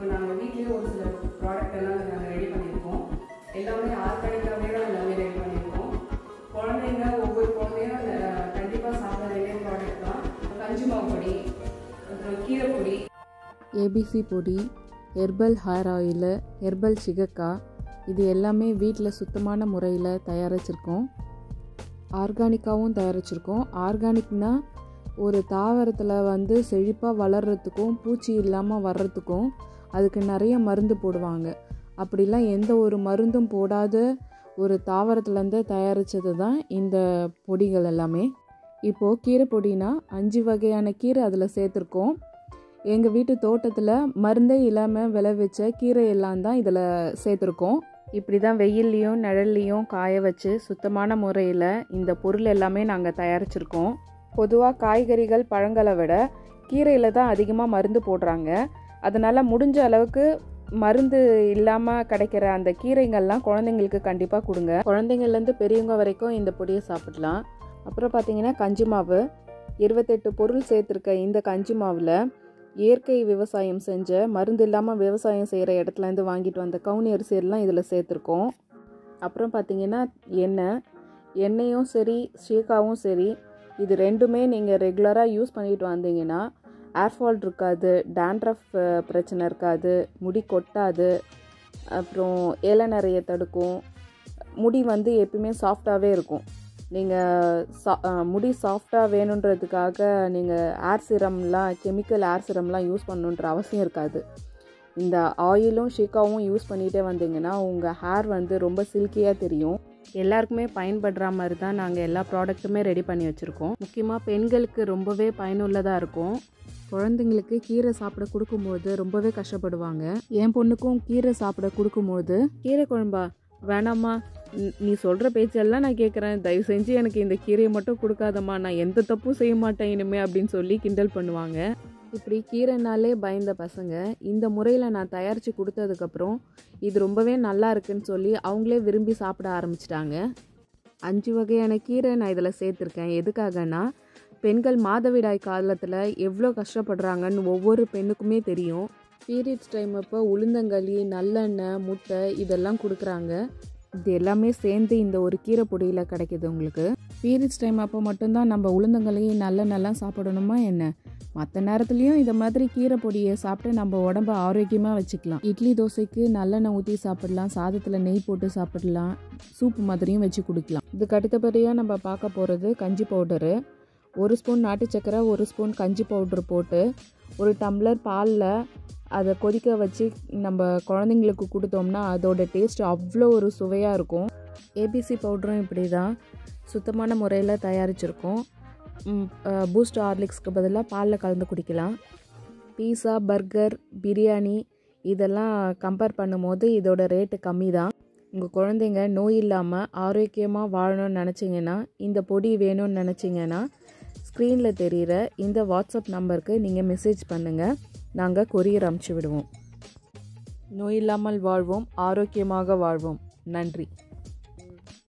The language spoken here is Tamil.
இப்போ நாங்கள் வீட்லேயே ஒரு சில ப்ராடக்ட் எல்லாம் நாங்கள் ரெடி பண்ணியிருக்கோம் எல்லாமே ஆர்கானிக்காகவே தான் எல்லாமே ரெடி பண்ணியிருக்கோம் குழந்தைங்க ஒவ்வொரு குழந்தையும் கண்டிப்பாக சாப்பிட வேண்டிய ப்ராடக்ட் தான் கஞ்சி மாவு பொடி அப்புறம் கீரை பொடி ஏபிசி பொடி herbal hair oil herbal shikakai இது எல்லாமே வீட்டில் சுத்தமான முறையில் தயாரிச்சிருக்கோம் ஆர்கானிக்காகவும் தயாரிச்சிருக்கோம் ஆர்கானிக்னால் ஒரு தாவரத்தில் வந்து செழிப்பாக வளர்கிறதுக்கும் பூச்சி இல்லாமல் வர்றதுக்கும் அதுக்கு நிறைய மருந்து போடுவாங்க அப்படிலாம் எந்த ஒரு மருந்தும் போடாத ஒரு தாவரத்துலேருந்து தயாரித்தது தான் இந்த பொடிகள் எல்லாமே இப்போது கீரை பொடினா அஞ்சு வகையான கீரை அதில் சேர்த்துருக்கோம் எங்கள் வீட்டு தோட்டத்தில் மருந்தே இல்லாமல் விளைவிச்ச கீரை எல்லாம் தான் இதில் சேர்த்துருக்கோம் இப்படி தான் வெயில்லையும் நிழல்லையும் காய வச்சு சுத்தமான முறையில் இந்த பொருள் எல்லாமே நாங்கள் தயாரிச்சிருக்கோம் பொதுவாக காய்கறிகள் பழங்களை விட கீரையில் தான் அதிகமாக மருந்து போடுறாங்க அதனால் முடிஞ்ச அளவுக்கு மருந்து இல்லாமல் கிடைக்கிற அந்த கீரைங்கள்லாம் குழந்தைங்களுக்கு கண்டிப்பாக கொடுங்க குழந்தைங்கள்லேருந்து பெரியவங்க வரைக்கும் இந்த பொடியை சாப்பிடலாம் அப்புறம் பார்த்தீங்கன்னா கஞ்சி மாவு இருபத்தெட்டு பொருள் சேர்த்துருக்க இந்த கஞ்சி மாவில் இயற்கை விவசாயம் செஞ்ச மருந்து இல்லாமல் விவசாயம் செய்கிற இடத்துலேருந்து வாங்கிட்டு வந்த கவுனி அரிசி எல்லாம் இதில் சேர்த்துருக்கோம் அப்புறம் பார்த்தீங்கன்னா எண்ணெய் எண்ணெயும் சரி ஷீக்காவும் சரி இது ரெண்டுமே நீங்கள் ரெகுலராக யூஸ் பண்ணிட்டு வந்தீங்கன்னா ஏர்ஃபால் இருக்காது டேண்ட்ரஃப் பிரச்சனை இருக்காது முடி கொட்டாது அப்புறம் இலை நிறைய தடுக்கும் முடி வந்து எப்பயுமே சாஃப்டாகவே இருக்கும் நீங்கள் சா முடி சாஃப்டாக வேணுன்றதுக்காக நீங்கள் ஏர் சிரம்லாம் கெமிக்கல் ஏர் சிரம்லாம் யூஸ் பண்ணணுன்ற அவசியம் இருக்காது இந்த ஆயிலும் ஷிக்காவும் யூஸ் பண்ணிகிட்டே வந்தீங்கன்னா உங்கள் ஹேர் வந்து ரொம்ப சில்கியாக தெரியும் எல்லாருக்குமே பயன்படுற மாதிரி தான் நாங்கள் எல்லா ப்ராடக்ட்டுமே ரெடி பண்ணி வச்சுருக்கோம் முக்கியமாக பெண்களுக்கு ரொம்பவே பயனுள்ளதாக இருக்கும் குழந்தைங்களுக்கு கீரை சாப்பிட கொடுக்கும்போது ரொம்பவே கஷ்டப்படுவாங்க என் பொண்ணுக்கும் கீரை சாப்பிட கொடுக்கும்போது கீரை குழம்பா வேணாம்மா ந- நீ சொல்கிற பேச்செல்லாம் நான் கேட்குறேன் தயவு செஞ்சு எனக்கு இந்த கீரையை மட்டும் கொடுக்காதம்மா நான் எந்த தப்பும் செய்ய மாட்டேன் இனிமே அப்படின்னு சொல்லி கிண்டல் பண்ணுவாங்க இப்படி கீரைனாலே பயந்த பசங்க இந்த முறையில் நான் தயாரித்து கொடுத்ததுக்கப்புறம் இது ரொம்பவே நல்லா இருக்குன்னு சொல்லி அவங்களே விரும்பி சாப்பிட ஆரம்பிச்சிட்டாங்க அஞ்சு வகையான கீரை நான் இதில் சேர்த்துருக்கேன் எதுக்காகனா பெண்கள் மாதவிடாய் காலத்தில் எவ்வளோ கஷ்டப்படுறாங்கன்னு ஒவ்வொரு பெண்ணுக்குமே தெரியும் பீரியட்ஸ் டைம் அப்போ உளுந்தங்களி நல்லெண்ணெய் முட்டை இதெல்லாம் கொடுக்குறாங்க இது எல்லாமே சேர்ந்து இந்த ஒரு கீரை பொடியில் கிடைக்கிது உங்களுக்கு பீரியட்ஸ் டைம் அப்போ மட்டும்தான் நம்ம உளுந்தங்களி நல்லெண்ணெய்லாம் சாப்பிடணுமா என்ன மற்ற நேரத்துலையும் இந்த மாதிரி கீரை பொடியை சாப்பிட்டு நம்ம உடம்ப ஆரோக்கியமாக வச்சுக்கலாம் இட்லி தோசைக்கு நல்லெண்ணெய் ஊற்றி சாப்பிடலாம் சாதத்தில் நெய் போட்டு சாப்பிடலாம் சூப் மாதிரியும் வச்சு குடிக்கலாம் இதுக்கு அடுத்தபடியாக நம்ம பார்க்க போகிறது கஞ்சி பவுடரு ஒரு ஸ்பூன் நாட்டு சக்கரை ஒரு ஸ்பூன் கஞ்சி பவுடர் போட்டு ஒரு டம்ளர் பாலில் அதை கொதிக்க வச்சு நம்ம குழந்தைங்களுக்கு கொடுத்தோம்னா அதோட டேஸ்ட் அவ்வளோ ஒரு சுவையாக இருக்கும் ஏபிசி பவுடரும் இப்படி தான் சுத்தமான முறையில் தயாரிச்சிருக்கோம் பூஸ்ட் ஹார்லிக்ஸ்க்கு பதிலாக பாலில் கலந்து குடிக்கலாம் பீஸா பர்கர் பிரியாணி இதெல்லாம் கம்பேர் பண்ணும்போது இதோட ரேட்டு கம்மி தான் உங்கள் குழந்தைங்க நோய் இல்லாமல் ஆரோக்கியமாக வாழணும்னு நினச்சிங்கன்னா இந்த பொடி வேணும்னு நினச்சிங்கன்னா ஸ்க்ரீனில் தெரிகிற இந்த வாட்ஸ்அப் நம்பருக்கு நீங்கள் மெசேஜ் பண்ணுங்கள் நாங்கள் கொரியர் அமுச்சு விடுவோம் நோய் இல்லாமல் வாழ்வோம் ஆரோக்கியமாக வாழ்வோம் நன்றி